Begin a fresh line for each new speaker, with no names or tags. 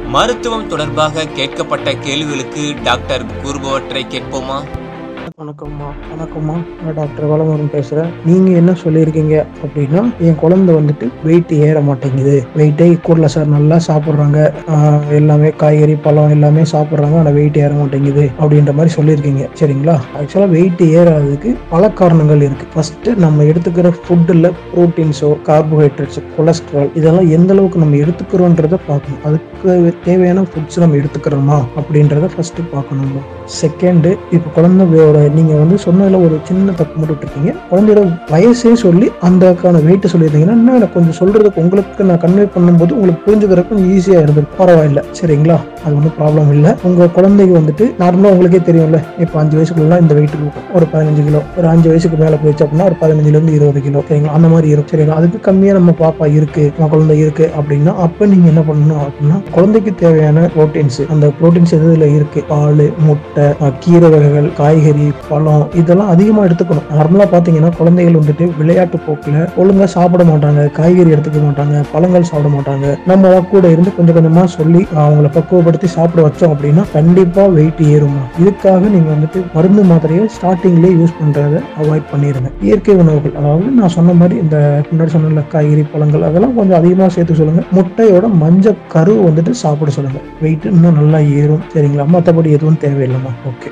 மருத்துவம் தொடர்பாக கேட்கப்பட்ட கேள்விகளுக்கு டாக்டர் கூறுபவற்றை கேட்போமா
வணக்கம்மா வணக்கம்மா நான் டாக்டர் வளமுருகன் பேசுகிறேன் நீங்கள் என்ன சொல்லியிருக்கீங்க அப்படின்னா என் குழந்தை வந்துட்டு வெயிட் ஏற மாட்டேங்குது வெயிட்டே கூடல சார் நல்லா சாப்பிட்றாங்க எல்லாமே காய்கறி பழம் எல்லாமே சாப்பிட்றாங்க ஆனால் வெயிட் ஏற மாட்டேங்குது அப்படின்ற மாதிரி சொல்லியிருக்கீங்க சரிங்களா ஆக்சுவலாக வெயிட் ஏறாததுக்கு பல காரணங்கள் இருக்குது ஃபஸ்ட்டு நம்ம எடுத்துக்கிற ஃபுட்டில் ப்ரோட்டீன்ஸோ கார்போஹைட்ரேட்ஸோ கொலஸ்ட்ரால் இதெல்லாம் எந்த அளவுக்கு நம்ம எடுத்துக்கிறோன்றத பார்க்கணும் அதுக்கு தேவையான ஃபுட்ஸ் நம்ம எடுத்துக்கிறோமா அப்படின்றத ஃபஸ்ட்டு பார்க்கணுமா செகண்டு இப்போ குழந்தையோட நீங்கள் வந்து சொன்னதில் ஒரு சின்ன தப்பு மட்டும் விட்டுருக்கீங்க குழந்தையோட வயசே சொல்லி அந்தக்கான வெயிட்டை சொல்லியிருந்தீங்கன்னா இன்னும் எனக்கு கொஞ்சம் சொல்கிறதுக்கு உங்களுக்கு நான் கன்வே பண்ணும்போது உங்களுக்கு புரிஞ்சுக்கிறதுக்கு கொஞ்சம் ஈஸியாக இருந்திருக்கும் பரவாயில்ல சரிங்களா அது ஒன்றும் ப்ராப்ளம் இல்லை உங்கள் குழந்தைக்கு வந்துட்டு நார்மலாக உங்களுக்கே தெரியும்ல இப்போ அஞ்சு வயசுக்குள்ளலாம் இந்த வெயிட் இருக்கும் ஒரு பதினஞ்சு கிலோ ஒரு அஞ்சு வயசுக்கு மேலே போயிடுச்சு அப்படின்னா ஒரு பதினஞ்சுலேருந்து இருபது கிலோ சரிங்களா அந்த மாதிரி இருக்கும் சரிங்களா அதுக்கு கம்மியாக நம்ம பாப்பா இருக்கு நம்ம குழந்தை இருக்கு அப்படின்னா அப்போ நீங்கள் என்ன பண்ணணும் அப்படின்னா குழந்தைக்கு தேவையான ப்ரோட்டீன்ஸ் அந்த ப்ரோட்டீன்ஸ் எதுல இருக்கு பால் முட்டை அஹ், கீரை வகைகள் காய்கறி பழம் இதெல்லாம் அதிகமாக எடுத்துக்கணும் நார்மலாக பார்த்தீங்கன்னா குழந்தைகள் வந்துட்டு விளையாட்டு போக்கில் ஒழுங்காக சாப்பிட மாட்டாங்க காய்கறி எடுத்துக்க மாட்டாங்க பழங்கள் சாப்பிட மாட்டாங்க நம்ம தான் கூட இருந்து கொஞ்சம் கொஞ்சமாக சொல்லி அவங்கள பக்குவப்படுத்தி சாப்பிட வச்சோம் அப்படின்னா கண்டிப்பாக வெயிட் ஏறுமா இதுக்காக நீங்கள் வந்துட்டு மருந்து மாத்திரையை ஸ்டார்டிங்லேயே யூஸ் பண்ணுறதை அவாய்ட் பண்ணிடுங்க இயற்கை உணவுகள் அதாவது நான் சொன்ன மாதிரி இந்த முன்னாடி சொன்ன காய்கறி பழங்கள் அதெல்லாம் கொஞ்சம் அதிகமாக சேர்த்து சொல்லுங்க முட்டையோட மஞ்சள் கரு வந்துட்டு சாப்பிட சொல்லுங்க வெயிட் இன்னும் நல்லா ஏறும் சரிங்களா மற்றபடி எதுவும் தேவையில்லைம்மா ஓகே